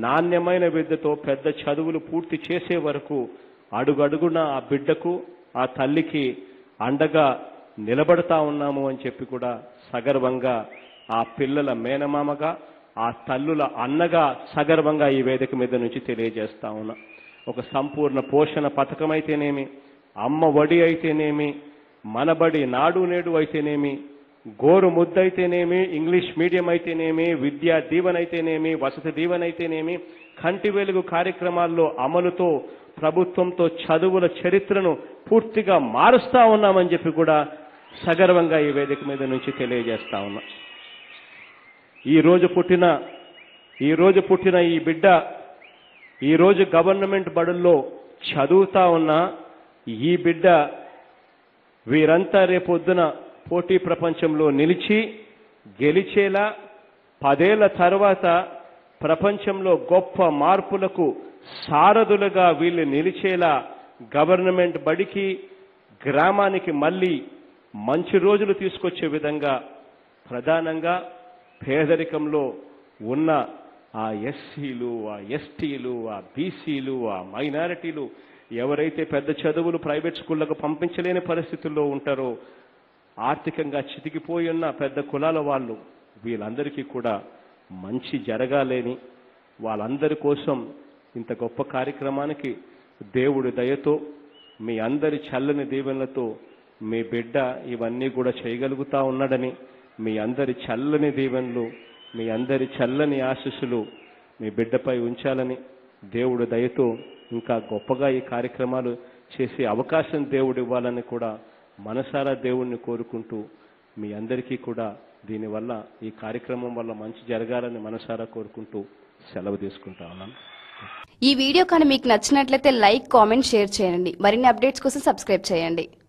నాణ్యమైన విద్యతో పెద్ద చదువులు పూర్తి చేసే వరకు అడుగడుగున ఆ బిడ్డకు ఆ తల్లికి అండగా నిలబడతా ఉన్నాము అని చెప్పి కూడా సగర్వంగా ఆ పిల్లల మేనమామగా ఆ తల్లుల అన్నగా సగర్వంగా ఈ వేదిక మీద నుంచి తెలియజేస్తా ఉన్నా ఒక సంపూర్ణ పోషణ పథకం అయితేనేమి అమ్మ వడి అయితేనేమి మనబడి నాడు నేడు అయితేనేమి గోరు ముద్దయితేనేమి ఇంగ్లీష్ మీడియం అయితేనేమి విద్యా దీవెన అయితేనేమి వసతి దీవెన అయితేనేమి కంటి వెలుగు కార్యక్రమాల్లో అమలుతో ప్రభుత్వంతో చదువుల చరిత్రను పూర్తిగా మారుస్తా ఉన్నామని చెప్పి కూడా సగర్వంగా ఈ వేదిక మీద నుంచి తెలియజేస్తా ఉన్నా ఈ రోజు పుట్టిన ఈ రోజు పుట్టిన ఈ బిడ్డ ఈ రోజు గవర్నమెంట్ బడుల్లో చదువుతా ఉన్న ఈ బిడ్డ వీరంతా రేపొద్దున పోటీ ప్రపంచంలో నిలిచి గెలిచేలా పదేళ్ల తర్వాత ప్రపంచంలో గొప్ప మార్పులకు సారథులుగా వీళ్ళు నిలిచేలా గవర్నమెంట్ బడికి గ్రామానికి మళ్ళీ మంచి రోజులు తీసుకొచ్చే విధంగా ప్రధానంగా పేదరికంలో ఉన్న ఆ ఎస్సీలు ఆ ఎస్టీలు ఆ బీసీలు ఆ మైనారిటీలు ఎవరైతే పెద్ద చదువులు ప్రైవేట్ స్కూళ్లకు పంపించలేని పరిస్థితుల్లో ఉంటారో ఆర్థికంగా చితికిపోయి ఉన్న పెద్ద కులాల వాళ్ళు వీళ్ళందరికీ కూడా మంచి జరగాలని వాళ్ళందరి కోసం ఇంత గొప్ప కార్యక్రమానికి దేవుడి దయతో మీ అందరి చల్లని దీవెనలతో మీ బిడ్డ ఇవన్నీ కూడా చేయగలుగుతా ఉన్నాడని మీ అందరి చల్లని దీవెనలు మీ అందరి చల్లని ఆశీస్సులు మీ బిడ్డపై ఉంచాలని దేవుడి దయతో ఇంకా గొప్పగా ఈ కార్యక్రమాలు చేసే అవకాశం దేవుడు ఇవ్వాలని కూడా మనసారా దేవుణ్ణి కోరుకుంటూ మీ అందరికీ కూడా దీనివల్ల ఈ కార్యక్రమం వల్ల మంచి జరగాలని మనసారా కోరుకుంటూ సెలవు తీసుకుంటా ఉన్నాను ఈ వీడియో కానీ మీకు నచ్చినట్లయితే లైక్ కామెంట్ షేర్ చేయండి మరిన్ని అప్డేట్స్ కోసం సబ్స్క్రైబ్ చేయండి